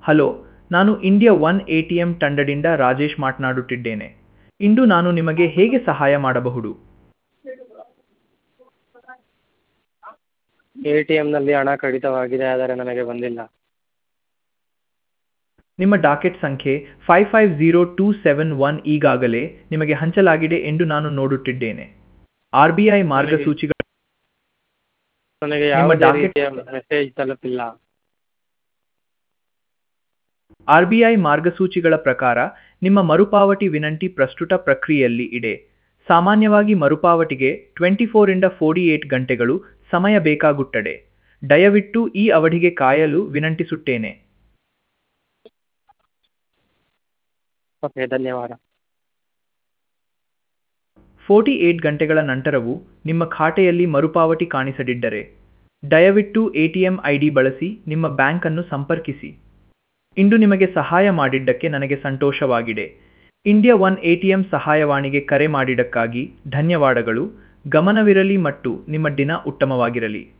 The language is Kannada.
ಹಲೋ ನಾನು India One A T M ತಂಡದಿಂದ ರಾಜೇಶ್ ಮಾತನಾಡುತ್ತಿದ್ದೇನೆ ಇಂದು ನಾನು ನಿಮಗೆ ಹೇಗೆ ಸಹಾಯ ಮಾಡಬಹುದು ಎ ಟಿ ಎಮ್ನಲ್ಲಿ ಹಣ ಕಡಿತವಾಗಿದೆ ಆದರೆ ನನಗೆ ಬಂದಿಲ್ಲ ನಿಮ್ಮ ಡಾಕೆಟ್ ಸಂಖ್ಯೆ five five zero two seven one ಈಗಾಗಲೇ ನಿಮಗೆ ಹಂಚಲಾಗಿದೆ ಎಂದು ನಾನು ನೋಡುತ್ತಿದ್ದೇನೆ ಆರ್ ಬಿ ಐ ಮಾರ್ಗಸೂಚಿಗಳ ನನಗೆ ನಿಮ್ಮ ಯಾವುದೇ docket- ರೀತಿಯ ಮೆಸೇಜ್ ತಲುಪಿಲ್ಲ ಆರ್ ಬಿ ಐ ಮಾರ್ಗಸೂಚಿಗಳ ಪ್ರಕಾರ ನಿಮ್ಮ ಮರುಪಾವತಿ ವಿನಂತಿ ಪ್ರಸ್ತುತ ಪ್ರಕ್ರಿಯೆಯಲ್ಲಿ ಇದೆ ಸಾಮಾನ್ಯವಾಗಿ ಮರುಪಾವತಿಗೆ ಟ್ವೆಂಟಿ ಫೋರಿಂದ ಫೋರ್ಟಿ ಏಟ್ ಗಂಟೆಗಳು ಸಮಯ ಬೇಕಾಗುತ್ತದೆ ದಯವಿಟ್ಟು ಈ ಅವಧಿಗೆ ಕಾಯಲು ವಿನಂತಿಸುತ್ತೇನೆ ಓಕೆ ಧನ್ಯವಾದ ಫೋರ್ಟಿ ಏಟ್ ಗಂಟೆಗಳ ನಂತರವೂ ನಿಮ್ಮ ಖಾತೆಯಲ್ಲಿ ಮರುಪಾವತಿ ಕಾಣಿಸದಿದ್ದರೆ ದಯವಿಟ್ಟು ಎಟಿಎಂ ಐಡಿ ಬಳಸಿ ನಿಮ್ಮ ಬ್ಯಾಂಕನ್ನು ಸಂಪರ್ಕಿಸಿ ಇಂದು ನಿಮಗೆ ಸಹಾಯ ಮಾಡಿದ್ದಕ್ಕೆ ನನಗೆ ಸಂತೋಷವಾಗಿದೆ ಇಂಡಿಯಾ ಒನ್ ಎಟಿಎಂ ಸಹಾಯವಾಣಿಗೆ ಕರೆ ಮಾಡಿದ್ದಕ್ಕಾಗಿ ಧನ್ಯವಾದಗಳು ಗಮನವಿರಲಿ ಮತ್ತು ನಿಮ್ಮ ದಿನ ಉತ್ತಮವಾಗಿರಲಿ